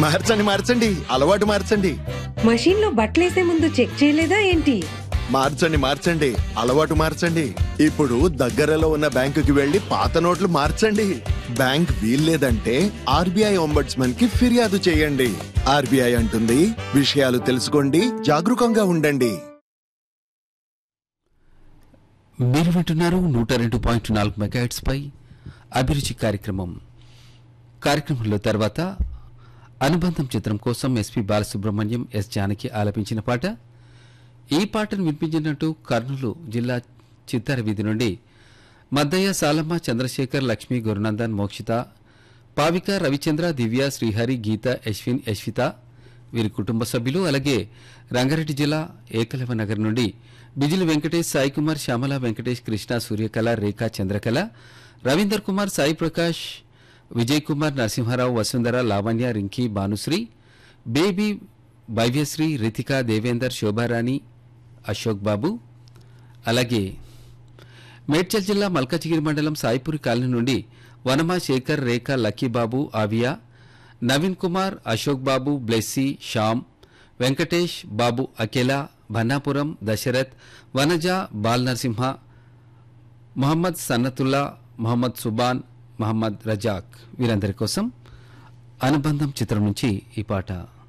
మార్చండి మార్చండి అలవాటు మార్చండి మషీన్ లో బట్టలేసే ముందు చెక్ చేయలేదా ఏంటి మార్చండి మార్చండి అలవాటు మార్చండి ఇప్పుడు దగ్గరలో ఉన్న బ్యాంకుకి వెళ్లి పాత నోట్లు మార్చండి బ్యాంక్ వీల్లేదంటే ఆర్బీఐ ఒంబడ్స్మన్ కి ఫిర్యాదు చేయండి ఆర్బీఐ అంటుంది విషయాలు తెలుసుకోండి జాగరూకంగా ఉండండి మీరు వింటున్నారు నూట రెండు పాయింట్ నాలుగు మెగాహెట్స్ పై అభిరుచి కార్యక్రమం కార్యక్రమంలో తర్వాత అనుబంధం చిత్రం కోసం ఎస్పి బాలసుబ్రహ్మణ్యం ఎస్ జానకి ఆలపించిన పాట ఈ పాటను వినిపించినట్టు కర్నూలు జిల్లా చిత్తార వీధి నుండి మద్దయ్య సాలమ్మ చంద్రశేఖర్ లక్ష్మి గురునందన్ మోక్షిత పావిక రవిచంద్ర దివ్య శ్రీహరి గీత యశ్విన్ యశ్విత వీరి కుటుంబ సభ్యులు అలాగే రంగారెడ్డి జిల్లా ఏకలవ నగర్ నుండి బిజిలి వెంకటేష్ సాయి కుమార్ శ్యామల వెంకటేష్ కృష్ణ సూర్యకళ రేఖా చంద్రకళ రవీందర్ కుమార్ సాయి ప్రకాష్ విజయ్ కుమార్ నరసింహారావు వసుంధర లావణ్య రింకీ భానుశ్రీ బేబీ భవ్యశ్రీ రితిక దేవేందర్ శోభారాణి అశోక్ బాబు అలాగే మేడ్చల్ జిల్లా మల్కచిగిరి మండలం సాయిపురి కాలనీ నుండి వనమా శేఖర్ రేఖ లక్కీబాబు ఆవియా నవీన్ కుమార్ అశోక్ బాబు బ్లెస్సీ శ్యామ్ వెంకటేష్ బాబు అఖిల భన్నాపురం దశరథ్ వనజ బాల్ నరసింహ మొహమ్మద్ సన్నతుల్లా మొహమ్మద్ సుబాన్ మహమ్మద్ రజాక్ వీరందరి కోసం అనుబంధం చిత్రం నుంచి ఈ పాట